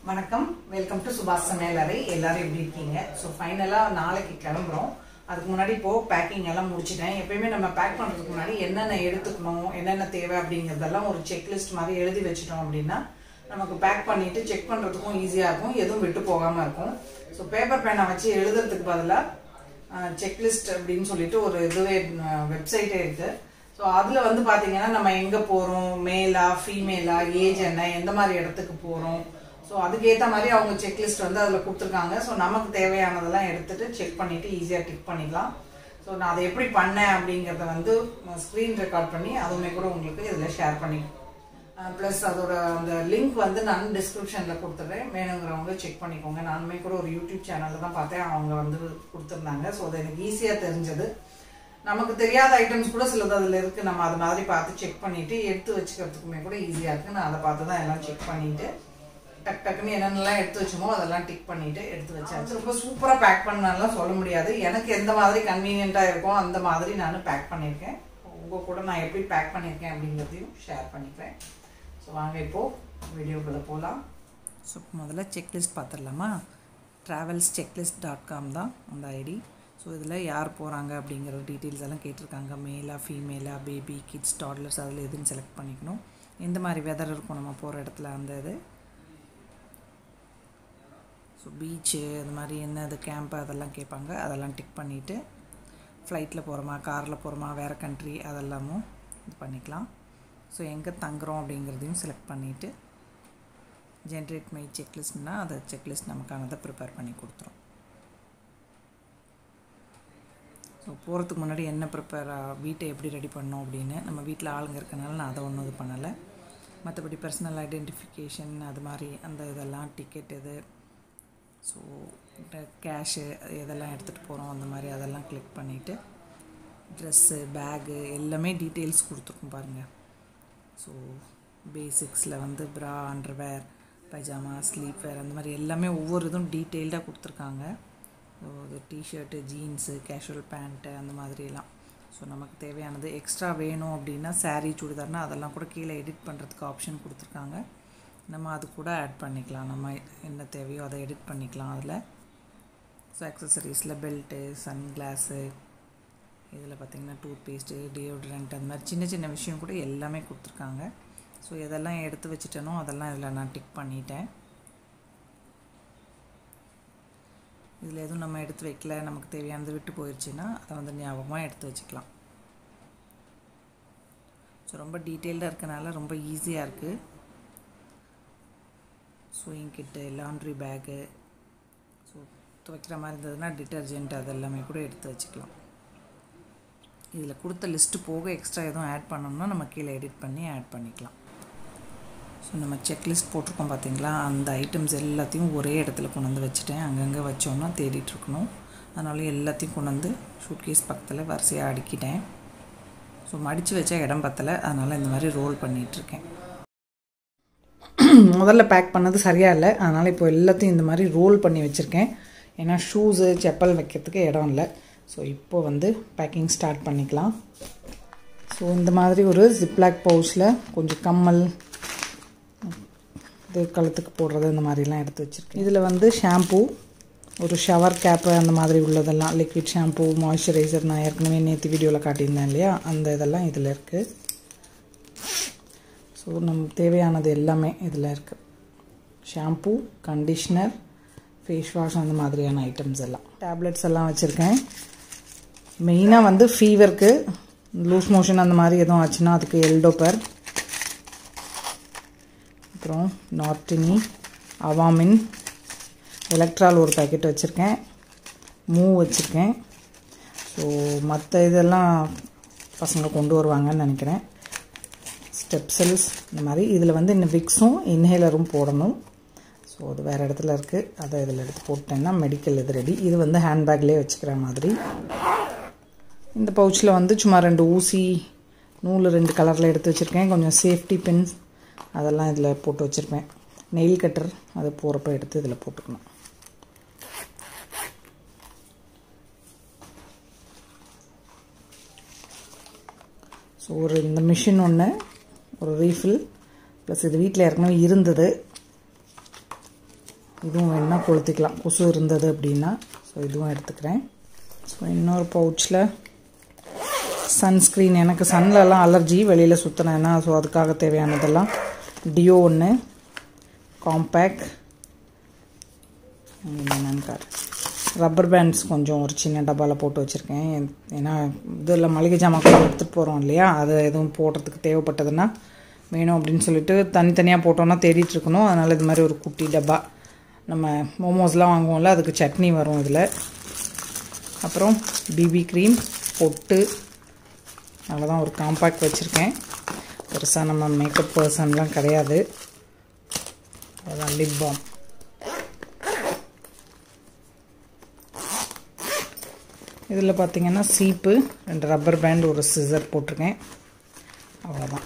வணக்கம் welcome to சுபாஷ் சமையலறை எல்லாரும் எப்படி இருக்கீங்க ஸோ ஃபைனலாக நாளைக்கு கிளம்புறோம் அதுக்கு முன்னாடி இப்போ பேக்கிங் எல்லாம் முடிச்சிட்டேன் எப்பயுமே நம்ம பேக் பண்ணுறதுக்கு முன்னாடி என்னென்ன எடுத்துக்கணும் என்னென்ன தேவை அப்படிங்கிறதெல்லாம் ஒரு செக்லிஸ்ட் மாதிரி எழுதி வச்சிட்டோம் அப்படின்னா நமக்கு பேக் பண்ணிட்டு செக் பண்ணுறதுக்கும் ஈஸியாக இருக்கும் எதுவும் விட்டு போகாமல் இருக்கும் ஸோ பேப்பர் பேனை வச்சு எழுதுறதுக்கு பதிலாக செக்லிஸ்ட் அப்படின்னு சொல்லிட்டு ஒரு இதுவே வெப்சைட்டே இருக்குது ஸோ அதில் வந்து பார்த்தீங்கன்னா நம்ம எங்கே போகிறோம் மேலா ஃபீமேலா ஏஜ் என்ன எந்த மாதிரி இடத்துக்கு போகிறோம் ஸோ அதுக்கேற்ற மாதிரி அவங்க செக்லிஸ்ட் வந்து அதில் கொடுத்துருக்காங்க ஸோ நமக்கு தேவையானதெல்லாம் எடுத்துட்டு செக் பண்ணிவிட்டு ஈஸியாக டிக் பண்ணிக்கலாம் ஸோ நான் அதை எப்படி பண்ணேன் அப்படிங்கிறத வந்து ஸ்க்ரீன் ரெக்கார்ட் பண்ணி அதுவுமே கூட உங்களுக்கு இதில் ஷேர் பண்ணி ப்ளஸ் அதோட அந்த லிங்க் வந்து நான் டிஸ்கிரிப்ஷனில் கொடுத்துட்றேன் வேணுங்கிறவங்க செக் பண்ணிக்கோங்க நானுமே கூட ஒரு யூடியூப் சேனலில் தான் பார்த்தேன் அவங்க வந்து கொடுத்துருந்தாங்க ஸோ அது எனக்கு ஈஸியாக தெரிஞ்சது நமக்கு தெரியாத ஐட்டம்ஸ் கூட சிலது அதில் இருக்குது நம்ம அது மாதிரி பார்த்து செக் பண்ணிவிட்டு எடுத்து வச்சுக்கிறதுக்குமே கூட ஈஸியாக இருக்குது நான் அதை பார்த்து தான் எல்லாம் செக் பண்ணிவிட்டு டக் டக்குன்னு என்னென்னலாம் எடுத்து வச்சோமோ அதெல்லாம் டிக் பண்ணிவிட்டு எடுத்து வச்சாச்சு ரொம்ப சூப்பராக பேக் பண்ணலாம் சொல்ல முடியாது எனக்கு எந்த மாதிரி கன்வீனியண்ட்டாக இருக்கோ அந்த மாதிரி நான் பேக் பண்ணியிருக்கேன் உங்கள் கூட நான் எப்படி பேக் பண்ணியிருக்கேன் அப்படிங்கிறதையும் ஷேர் பண்ணிக்கிறேன் ஸோ வாங்க இப்போது வீடியோக்குள்ளே போகலாம் ஸோ முதல்ல செக்லிஸ்ட் பார்த்துடலாமா ட்ராவல்ஸ் செக்லிஸ்ட் டாட் காம் தான் அந்த ஐடி ஸோ இதில் யார் போகிறாங்க அப்படிங்கிற டீட்டெயில்ஸ் எல்லாம் கேட்டிருக்காங்க மேலா ஃபீமேலா பேபி கிட்ஸ் டாட்லர்ஸ் அதில் எதுன்னு செலக்ட் பண்ணிக்கணும் எந்த மாதிரி வெதர் இருக்கும் நம்ம போகிற இடத்துல அந்த இது ஸோ பீச்சு அது மாதிரி என்ன இது கேம்ப்பு அதெல்லாம் கேட்பாங்க அதெல்லாம் டிக் பண்ணிவிட்டு ஃப்ளைட்டில் போகிறோமா காரில் போகிறோமா வேறு கண்ட்ரி அதெல்லாமும் இது பண்ணிக்கலாம் ஸோ எங்கே தங்குறோம் அப்படிங்கிறதையும் செலக்ட் பண்ணிவிட்டு ஜென்ரேட் மை செக்லிஸ்ட்னா அதை செக்லிஸ்ட் நமக்கானதை ப்ரிப்பேர் பண்ணி கொடுத்துரும் ஸோ போகிறதுக்கு முன்னாடி என்ன ப்ரிப்பேர் வீட்டை எப்படி ரெடி பண்ணோம் அப்படின்னு நம்ம வீட்டில் ஆளுங்க இருக்கனால நான் அதை ஒன்றும் இது பண்ணலை மற்றபடி பர்சனல் ஐடென்டிஃபிகேஷன் அது மாதிரி அந்த இதெல்லாம் டிக்கெட் இது ஸோ கேஷு இதெல்லாம் எடுத்துகிட்டு போகிறோம் அந்த மாதிரி அதெல்லாம் கிளிக் பண்ணிவிட்டு ட்ரெஸ்ஸு பேகு எல்லாமே டீட்டெயில்ஸ் கொடுத்துருக்கும் பாருங்கள் ஸோ பேசிக்ஸில் வந்து ப்ரா அண்டர்வேர் பைஜாமா ஸ்லீப் வேர் அந்த மாதிரி எல்லாமே ஒவ்வொரு இதுவும் டீட்டெயில்டாக கொடுத்துருக்காங்க ஸோ இது டிஷர்ட்டு ஜீன்ஸு கேஷுவல் பேண்ட்டு அந்த மாதிரிலாம் ஸோ நமக்கு தேவையானது எக்ஸ்ட்ரா வேணும் அப்படின்னா சாரீ சுடிதார்னா அதெல்லாம் கூட கீழே எடிட் பண்ணுறதுக்கு ஆப்ஷன் கொடுத்துருக்காங்க நம்ம அது கூட ஆட் பண்ணிக்கலாம் நம்ம என்ன தேவையோ அதை எடிட் பண்ணிக்கலாம் அதில் ஸோ அக்சசரிஸில் பெல்ட்டு சன் கிளாஸு இதில் பார்த்திங்கன்னா டூத் பேஸ்ட்டு டியோட்ரண்ட் அந்த மாதிரி சின்ன சின்ன விஷயம் கூட எல்லாமே கொடுத்துருக்காங்க ஸோ எதெல்லாம் எடுத்து வச்சுட்டேனோ அதெல்லாம் இதில் நான் டிக் பண்ணிட்டேன் இதில் எதுவும் நம்ம எடுத்து வைக்கல நமக்கு தேவையானது விட்டு போயிடுச்சுன்னா அதை வந்து ஞாபகமாக எடுத்து வச்சுக்கலாம் ஸோ ரொம்ப டீட்டெயில்டாக இருக்கனால ரொம்ப ஈஸியாக இருக்குது ஸ்விங் கிட்டு லாண்ட்ரி பேகு ஸோ துவைக்கிற மாதிரி இருந்ததுன்னா டிட்டர்ஜென்ட் அதெல்லாமே கூட எடுத்து வச்சுக்கலாம் இதில் கொடுத்த லிஸ்ட்டு போக எக்ஸ்ட்ரா எதுவும் ஆட் பண்ணோம்னா நம்ம கீழே எடிட் பண்ணி ஆட் பண்ணிக்கலாம் ஸோ நம்ம செக்லிஸ்ட் போட்டிருக்கோம் பார்த்தீங்களா அந்த ஐட்டம்ஸ் எல்லாத்தையும் ஒரே இடத்துல கொண்டு வந்து வச்சுட்டேன் அங்கங்கே வச்சோம்னா தேடிட்டு இருக்கணும் அதனால எல்லாத்தையும் கொண்டு வந்து ஷூட்கேஸ் பக்கத்தில் வரிசையாக அடுக்கிட்டேன் ஸோ மடித்து வச்சா இடம் பத்தலை அதனால் இந்த மாதிரி ரோல் பண்ணிகிட்ருக்கேன் முதல்ல பேக் பண்ணது சரியாக இல்லை அதனால் இப்போ எல்லாத்தையும் இந்த மாதிரி ரோல் பண்ணி வச்சுருக்கேன் ஏன்னா ஷூஸு செப்பல் வைக்கிறதுக்கு இடம் இல்லை ஸோ இப்போ வந்து பேக்கிங் ஸ்டார்ட் பண்ணிக்கலாம் ஸோ இந்த மாதிரி ஒரு ஜிப்லாக் பவுச்சில் கொஞ்சம் கம்மல் இது கழுத்துக்கு போடுறது இந்த மாதிரிலாம் எடுத்து வச்சுருக்கேன் இதில் வந்து ஷாம்பூ ஒரு ஷவர் கேப்பு அந்த மாதிரி உள்ளதெல்லாம் லிக்விட் ஷாம்பூ மாய்ஸ்சரைசர் நான் ஏற்கனவே நேற்று வீடியோவில் காட்டியிருந்தேன் இல்லையா அந்த இதெல்லாம் இதில் இருக்குது ஸோ நமக்கு தேவையானது எல்லாமே இதில் இருக்குது ஷாம்பூ கண்டிஷ்னர் ஃபேஸ் வாஷ் அந்த மாதிரியான ஐட்டம்ஸ் எல்லாம் டேப்லெட்ஸ் எல்லாம் வச்சுருக்கேன் மெயினாக வந்து ஃபீவருக்கு லூஸ் மோஷன் அந்த மாதிரி எதுவும் ஆச்சுன்னா அதுக்கு எல்டோப்பர் அப்புறம் நார்டினி அவாமின் எலக்ட்ரால் ஒரு பேக்கெட் வச்சுருக்கேன் மூ வச்சுருக்கேன் ஸோ மற்ற இதெல்லாம் பசங்க கொண்டு வருவாங்கன்னு நினைக்கிறேன் ஸ்டெப்செல்ஸ் இந்த மாதிரி இதில் வந்து இன்னும் விக்ஸும் இன்ஹேலரும் போடணும் ஸோ அது வேறு இடத்துல இருக்குது அதை இதில் எடுத்து போட்டேன்னா மெடிக்கல் இது ரெடி இது வந்து ஹேண்ட்பேக்லேயே வச்சுக்கிற மாதிரி இந்த பவுச்சில் வந்து சும்மா ரெண்டு ஊசி நூல் ரெண்டு கலரில் எடுத்து வச்சுருக்கேன் கொஞ்சம் சேஃப்டி பின்ஸ் அதெல்லாம் இதில் போட்டு வச்சுருப்பேன் நெயில் கட்டர் அது போகிறப்ப எடுத்து இதில் போட்டுக்கணும் ஸோ ஒரு இந்த மிஷின் ஒன்று ஒரு ரீஃபில் ப்ளஸ் இது வீட்டில் ஏற்கனவே இருந்தது இதுவும் வேணால் கொளுத்திக்கலாம் கொசு இருந்தது அப்படின்னா ஸோ இதுவும் எடுத்துக்கிறேன் ஸோ இன்னொரு பவுச்சில் சன்ஸ்க்ரீன் எனக்கு சன்லலாம் அலர்ஜி வெளியில் சுற்றினேன்னா ஸோ அதுக்காக தேவையானதெல்லாம் டியோ ஒன்று காம்பேக்ட் என்னென்னு கார் ரப்பர் பேண்ட்ஸ் கொஞ்சம் ஒரு சின்ன டப்பாவில் போட்டு வச்சுருக்கேன் ஏன்னா இதில் மளிகை ஜாமான் கூட எடுத்துகிட்டு போகிறோம் இல்லையா அது எதுவும் போடுறதுக்கு தேவைப்பட்டதுன்னா வேணும் அப்படின்னு சொல்லிட்டு தனித்தனியாக போட்டோன்னா தேடிட்டு இருக்கணும் அதனால் இது மாதிரி ஒரு குட்டி டப்பா நம்ம மோமோஸ்லாம் வாங்குவோம்ல அதுக்கு சட்னி வரும் இதில் அப்புறம் பிபி க்ரீம் பொட்டு அவ்வளோதான் ஒரு காம்பேக்ட் வச்சுருக்கேன் பெருசாக நம்ம மேக்கப் பர்சன்லாம் கிடையாது அதான் லிப் பாம் இதில் பார்த்தீங்கன்னா சீப்பு ரெண்டு ரப்பர் பேண்ட் ஒரு சிசர் போட்டிருக்கேன் அவ்வளோதான்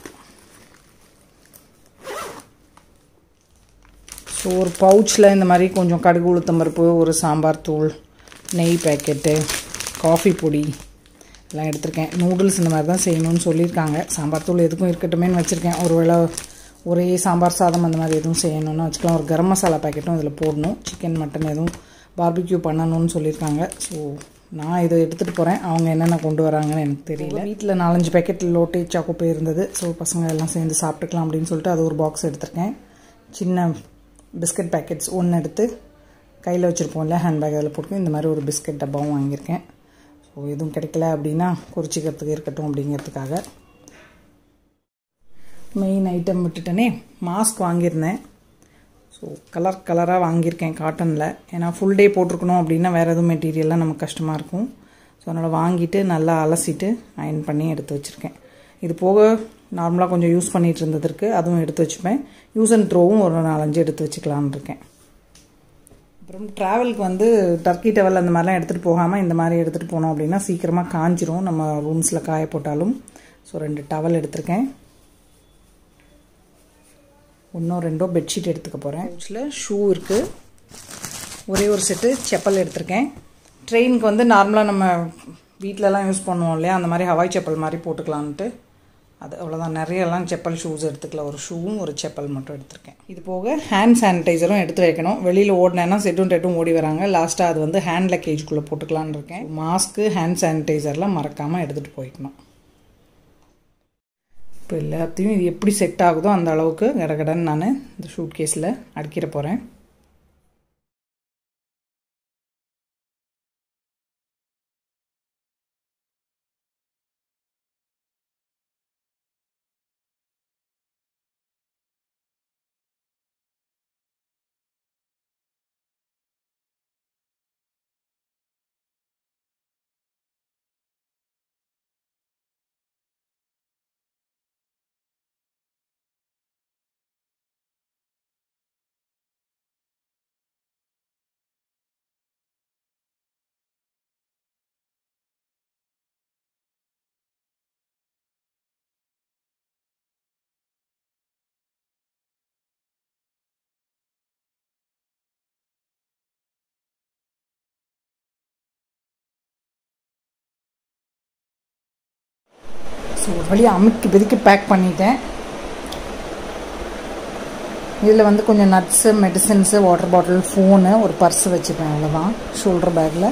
ஸோ ஒரு பவுச்சில் இந்த மாதிரி கொஞ்சம் கடுகு உளுத்தம்பருப்பு ஒரு சாம்பார் தூள் நெய் பேக்கெட்டு காஃபி பொடி எல்லாம் எடுத்திருக்கேன் நூடுல்ஸ் இந்த மாதிரி தான் செய்யணும்னு சொல்லியிருக்காங்க சாம்பார் தூள் எதுக்கும் இருக்கட்டுமேனு வச்சுருக்கேன் ஒருவேளை ஒரே சாம்பார் சாதம் அந்த மாதிரி எதுவும் செய்யணும்னு வச்சுக்கலாம் ஒரு கரம் மசாலா பேக்கெட்டும் இதில் போடணும் சிக்கன் மட்டன் எதுவும் பார்பிக்யூ பண்ணணும்னு சொல்லியிருக்காங்க ஸோ நான் இதை எடுத்துகிட்டு போகிறேன் அவங்க என்னென்ன கொண்டு வராங்கன்னு எனக்கு தெரியல வீட்டில் நாலஞ்சு பேக்கெட் லோட்டே சாக்கோப்பே இருந்தது ஸோ பசங்க எல்லாம் சேர்ந்து சாப்பிட்டுக்கலாம் அப்படின்னு சொல்லிட்டு அது ஒரு பாக்ஸ் எடுத்திருக்கேன் சின்ன பிஸ்கட் பேக்கெட்ஸ் ஒன்று எடுத்து கையில் வச்சுருப்போம்ல ஹேண்ட்பேக் அதில் போட்டு இந்த மாதிரி ஒரு பிஸ்கட் டப்பாவும் வாங்கியிருக்கேன் ஸோ எதுவும் கிடைக்கல அப்படின்னா குறிச்சிக்கிறதுக்கு இருக்கட்டும் அப்படிங்கிறதுக்காக மெயின் ஐட்டம் விட்டுட்டேனே மாஸ்க் வாங்கியிருந்தேன் ஸோ கலர் கலராக வாங்கியிருக்கேன் காட்டனில் ஏன்னா ஃபுல் டே போட்டிருக்கணும் அப்படின்னா வேறு எதுவும் மெட்டீரியல்லாம் நமக்கு கஷ்டமாக இருக்கும் ஸோ அதனால் வாங்கிட்டு நல்லா அலசிட்டு அயன் பண்ணி எடுத்து வச்சுருக்கேன் இது போக நார்மலாக கொஞ்சம் யூஸ் பண்ணிகிட்டு இருந்ததற்கு அதுவும் எடுத்து வச்சுப்பேன் யூஸ் அண்ட் த்ரோவும் ஒரு நாலஞ்சு எடுத்து வச்சுக்கலான்னு இருக்கேன் அப்புறம் ட்ராவலுக்கு வந்து டர்க்கி டவல் அந்த மாதிரிலாம் எடுத்துகிட்டு போகாமல் இந்த மாதிரி எடுத்துகிட்டு போனோம் அப்படின்னா சீக்கிரமாக காஞ்சிரும் நம்ம ரூம்ஸில் காய போட்டாலும் ஸோ ரெண்டு டவல் எடுத்திருக்கேன் ஒன்றோ ரெண்டோ பெட்ஷீட் எடுத்துக்க போகிறேன் பவுச்சில் ஷூ இருக்குது ஒரே ஒரு செட்டு செப்பல் எடுத்திருக்கேன் ட்ரெயினுக்கு வந்து நார்மலாக நம்ம வீட்டிலலாம் யூஸ் பண்ணுவோம் இல்லையா அந்த மாதிரி ஹவாய் செப்பல் மாதிரி போட்டுக்கலான்ட்டு அது அவ்வளோதான் நிறையெல்லாம் செப்பல் ஷூஸ் எடுத்துக்கல ஒரு ஷூவும் ஒரு செப்பல் மட்டும் எடுத்திருக்கேன் இது போக ஹேண்ட் சானிடைசரும் எடுத்து வைக்கணும் வெளியில் ஓடினேன்னா செட்டும் டெட்டும் ஓடி வராங்க லாஸ்ட்டாக அது வந்து ஹேண்ட் லக்கேஜ்குள்ளே போட்டுக்கலான்னு இருக்கேன் மாஸ்க்கு ஹேண்ட் சானிடைசர்லாம் மறக்காமல் எடுத்துகிட்டு போய்க்கணும் இப்போ எல்லாத்தையும் இது எப்படி செட் ஆகுதோ அந்த அளவுக்கு கடகடன்னு நான் இந்த ஷூட் கேஸில் அடிக்கிற போகிறேன் ஸோ ஒரு வழியாக அமுக்கி பெதுக்கி பேக் பண்ணிட்டேன் இதில் வந்து கொஞ்சம் nuts medicines water bottle phone ஒரு பர்ஸ் வச்சுப்பேன் அவ்வளோதான் ஷோல்டர் பேக்கில்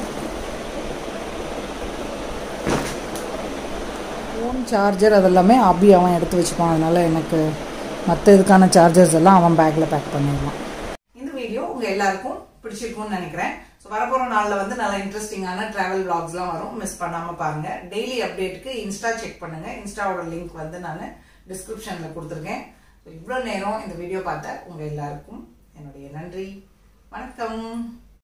ஃபோன் சார்ஜர் அதெல்லாமே அபி அவன் எடுத்து வச்சுப்பான் அதனால் எனக்கு மற்ற இதுக்கான சார்ஜர்ஸ் எல்லாம் அவன் பேக்கில் பேக் பண்ணிடலாம் இந்த வீடியோ உங்கள் எல்லாருக்கும் பிடிச்சிருக்கும்னு நினைக்கிறேன் ஸோ வரப்போகிற நாளில் வந்து நல்ல இன்ட்ரெஸ்டிங்கான ட்ராவல் விளாக்ஸ்லாம் வரும் மிஸ் பண்ணாமல் பாருங்க டெய்லி அப்டேட்டுக்கு இன்ஸ்டா செக் பண்ணுங்க இன்ஸ்டாவோட லிங்க் வந்து நான் டிஸ்கிரிப்ஷனில் கொடுத்துருக்கேன் ஸோ இவ்வளோ நேரம் இந்த வீடியோ பார்த்த உங்கள் எல்லாருக்கும் என்னுடைய நன்றி வணக்கம்